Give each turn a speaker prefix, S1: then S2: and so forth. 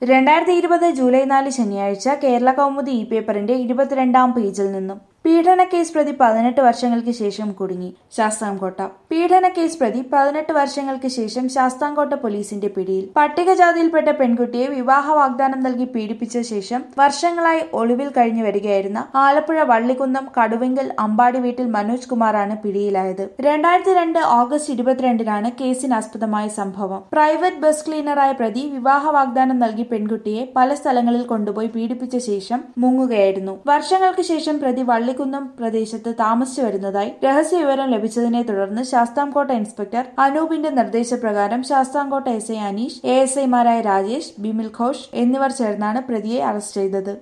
S1: രണ്ടായിരത്തി ഇരുപത് ജൂലൈ നാല് ശനിയാഴ്ച കേരള കൗമുദി ഇ പേപ്പറിന്റെ ഇരുപത്തിരണ്ടാം പേജിൽ നിന്നും പീഡന കേസ് പ്രതി പതിനെട്ട് വർഷങ്ങൾക്ക് ശേഷം കുടുങ്ങി ശാസ്താംകോട്ട പീഡന കേസ് പ്രതി പതിനെട്ട് വർഷങ്ങൾക്ക് ശേഷം ശാസ്താംകോട്ട പോലീസിന്റെ പിടിയിൽ പട്ടികജാതിയിൽപ്പെട്ട പെൺകുട്ടിയെ വിവാഹ വാഗ്ദാനം നൽകി പീഡിപ്പിച്ച ശേഷം വർഷങ്ങളായി ഒളിവിൽ കഴിഞ്ഞു വരികയായിരുന്ന ആലപ്പുഴ വള്ളിക്കുന്നം കടുവെങ്കൽ അമ്പാടി വീട്ടിൽ മനോജ് കുമാറാണ് പിടിയിലായത് രണ്ടായിരത്തി രണ്ട് ഓഗസ്റ്റ് ഇരുപത്തിരണ്ടിനാണ് കേസിനാസ്പദമായ സംഭവം പ്രൈവറ്റ് ബസ് ക്ലീനറായ പ്രതി വിവാഹ വാഗ്ദാനം നൽകി പെൺകുട്ടിയെ പല സ്ഥലങ്ങളിൽ കൊണ്ടുപോയി പീഡിപ്പിച്ച ശേഷം മുങ്ങുകയായിരുന്നു വർഷങ്ങൾക്ക് ശേഷം പ്രതി വള്ളിക്കുന്നം പ്രദേശത്ത് താമസിച്ചു വരുന്നതായി രഹസ്യ വിവരം ലഭിച്ചതിനെ തുടർന്ന് ശാസ്താംകോട്ട ഇൻസ്പെക്ടർ അനൂപിന്റെ നിർദ്ദേശപ്രകാരം Sasthamkotta S I Aneesh A S ഐമാരായ രാജേഷ് ബിമിൽ ഘോഷ് എന്നിവർ ചേർന്നാണ് പ്രതിയെ അറസ്റ്റ് ചെയ്തത്